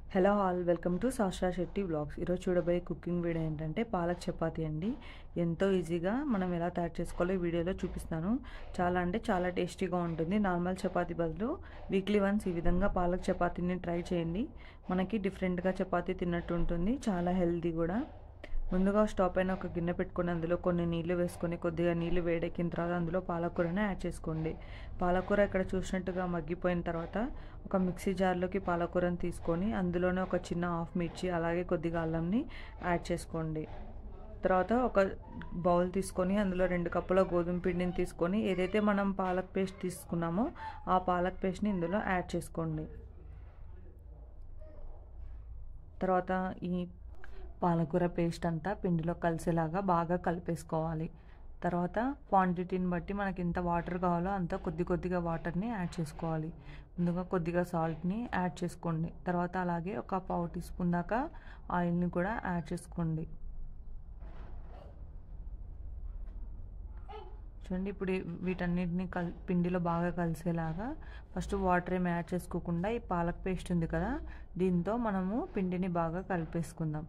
hello all welcome to Shastra Shetty blogs ఈరోజు చూడబోయే cooking video ఏంటంటే పాలక్ చపాతీ అండి ఎంతో ఈజీగా మనం ఎలా తయారు చేసుకోవాలో ఈ వీడియోలో చూపిస్తాను చాలా అంటే చాలా టేస్టీగా ఉంటుంది నార్మల్ చపాతీ బదులు వీక్లీ వన్స్ ఈ విధంగా పాలక్ చపాతీని ట్రై చేయండి మనకి డిఫరెంట్గా చపాతీ తిన్నట్టు ఉంటుంది చాలా హెల్తీ కూడా ముందుగా స్టవ్ పైన ఒక గిన్నె పెట్టుకొని అందులో కొన్ని నీళ్లు వేసుకొని కొద్దిగా నీళ్లు వేడెక్కిన తర్వాత అందులో పాలకూరని యాడ్ చేసుకోండి పాలకూర ఇక్కడ చూసినట్టుగా మగ్గిపోయిన తర్వాత ఒక మిక్సీ జార్లోకి పాలకూరని తీసుకొని అందులోనే ఒక చిన్న హాఫ్ మిర్చి అలాగే కొద్దిగా అల్లంని యాడ్ చేసుకోండి తర్వాత ఒక బౌల్ తీసుకొని అందులో రెండు కప్పుల గోధుమ పిండిని తీసుకొని ఏదైతే మనం పాలక్ పేస్ట్ తీసుకున్నామో ఆ పాలక్ పేస్ట్ని ఇందులో యాడ్ చేసుకోండి తర్వాత ఈ పాలకూర పేస్ట్ అంతా పిండిలో కలిసేలాగా బాగా కలిపేసుకోవాలి తర్వాత క్వాంటిటీని బట్టి మనకి ఎంత వాటర్ కావాలో అంత కొద్ది కొద్దిగా వాటర్ని యాడ్ చేసుకోవాలి ముందుగా కొద్దిగా సాల్ట్ని యాడ్ చేసుకోండి తర్వాత అలాగే ఒక పావు టీ స్పూన్ దాకా ఆయిల్ని కూడా యాడ్ చేసుకోండి చూడండి ఇప్పుడు వీటన్నిటిని కల్ పిండిలో బాగా కలిసేలాగా ఫస్ట్ వాటర్ ఏమి యాడ్ చేసుకోకుండా ఈ పాలక్ పేస్ట్ ఉంది కదా దీంతో మనము పిండిని బాగా కలిపేసుకుందాం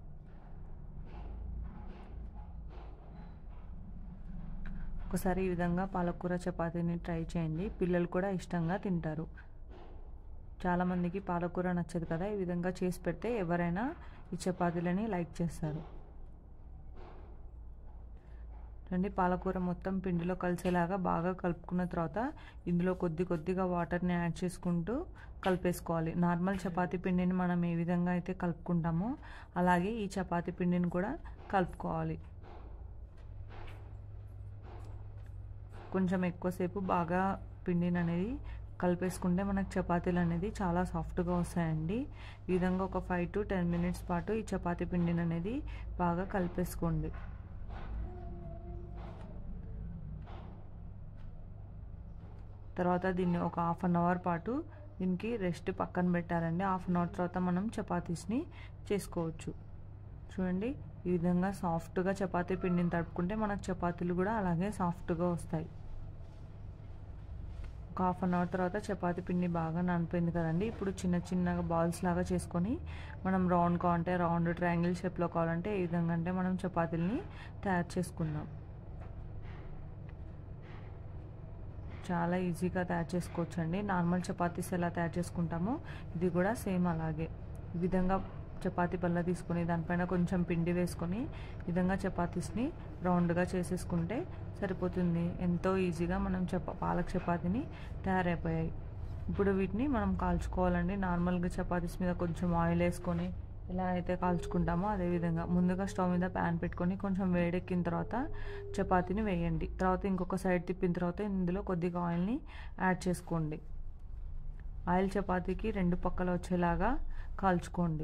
ఒకసారి ఈ విధంగా పాలకూర చపాతీని ట్రై చేయండి పిల్లలు కూడా ఇష్టంగా తింటారు చాలామందికి పాలకూర నచ్చదు కదా ఈ విధంగా చేసి పెడితే ఎవరైనా ఈ చపాతీలని లైక్ చేస్తారు చూడండి పాలకూర మొత్తం పిండిలో కలిసేలాగా బాగా కలుపుకున్న తర్వాత ఇందులో కొద్ది కొద్దిగా వాటర్ని యాడ్ చేసుకుంటూ కలిపేసుకోవాలి నార్మల్ చపాతీ పిండిని మనం ఏ విధంగా అయితే కలుపుకుంటామో అలాగే ఈ చపాతీ పిండిని కూడా కలుపుకోవాలి కొంచెం ఎక్కువసేపు బాగా పిండిని అనేది కలిపేసుకుంటే మనకు చపాతీలు అనేది చాలా సాఫ్ట్గా వస్తాయండి ఈ విధంగా ఒక ఫైవ్ టు టెన్ మినిట్స్ పాటు ఈ చపాతీ పిండిని అనేది బాగా కలిపేసుకోండి తర్వాత దీన్ని ఒక హాఫ్ అన్ అవర్ పాటు దీనికి రెస్ట్ పక్కన పెట్టాలండి హాఫ్ అన్ అవర్ తర్వాత మనం చపాతీస్ని చేసుకోవచ్చు చూడండి ఈ విధంగా సాఫ్ట్గా చపాతీ పిండిని తడుపుకుంటే మనకు చపాతీలు కూడా అలాగే సాఫ్ట్గా వస్తాయి ఒక హాఫ్ అన్ అవర్ తర్వాత చపాతీ పిండి బాగా నానిపోయింది కదండి ఇప్పుడు చిన్న చిన్నగా బాల్స్ లాగా చేసుకొని మనం రౌండ్ కావాలంటే రౌండ్ ట్రయాంగిల్ షేప్లో కావాలంటే ఏ విధంగా అంటే మనం చపాతీలని తయారు చేసుకుందాం చాలా ఈజీగా తయారు చేసుకోవచ్చు అండి నార్మల్ చపాతీస్ ఎలా తయారు చేసుకుంటామో ఇది కూడా సేమ్ అలాగే ఈ విధంగా చపాతీ పళ్ళ తీసుకొని దానిపైన కొంచెం పిండి వేసుకొని విధంగా చపాతీస్ని రౌండ్గా చేసేసుకుంటే సరిపోతుంది ఎంతో ఈజీగా మనం చపా పాలక్ చపాతీని తయారైపోయాయి ఇప్పుడు వీటిని మనం కాల్చుకోవాలండి నార్మల్గా చపాతీస్ మీద కొంచెం ఆయిల్ వేసుకొని ఎలా అయితే కాల్చుకుంటామో అదేవిధంగా ముందుగా స్టవ్ మీద ప్యాన్ పెట్టుకొని కొంచెం వేడెక్కిన తర్వాత చపాతీని వేయండి తర్వాత ఇంకొక సైడ్ తిప్పిన తర్వాత ఇందులో కొద్దిగా ఆయిల్ని యాడ్ చేసుకోండి ఆయిల్ చపాతీకి రెండు పక్కల వచ్చేలాగా కాల్చుకోండి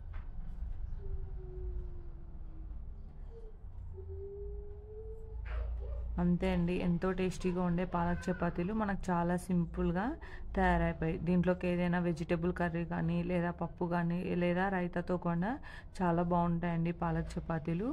అంతే అండి ఎంతో టేస్టీగా ఉండే పాలక్ చపాతీలు మనకు చాలా సింపుల్గా తయారైపోయాయి దీంట్లోకి ఏదైనా వెజిటేబుల్ కర్రీ కానీ లేదా పప్పు కానీ లేదా రైతాతో కూడా చాలా బాగుంటాయండి పాలక్ చపాతీలు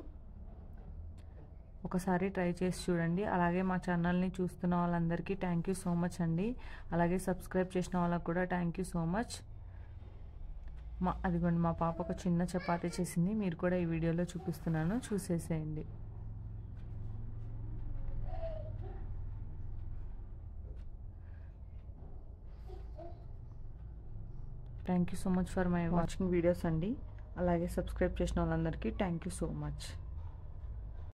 ఒకసారి ట్రై చేసి చూడండి అలాగే మా ఛానల్ని చూస్తున్న వాళ్ళందరికీ థ్యాంక్ యూ సో మచ్ అండి అలాగే సబ్స్క్రైబ్ చేసిన వాళ్ళకు కూడా థ్యాంక్ యూ సో మచ్ మా అదిగోండి మా పాప ఒక చిన్న చపాతీ చేసింది మీరు కూడా ఈ వీడియోలో చూపిస్తున్నాను చూసేసేయండి thank you so much for my watching videos అండి అలాగే సబ్స్క్రైబ్ చేసిన వాళ్ళందరికీ థ్యాంక్ యూ సో మచ్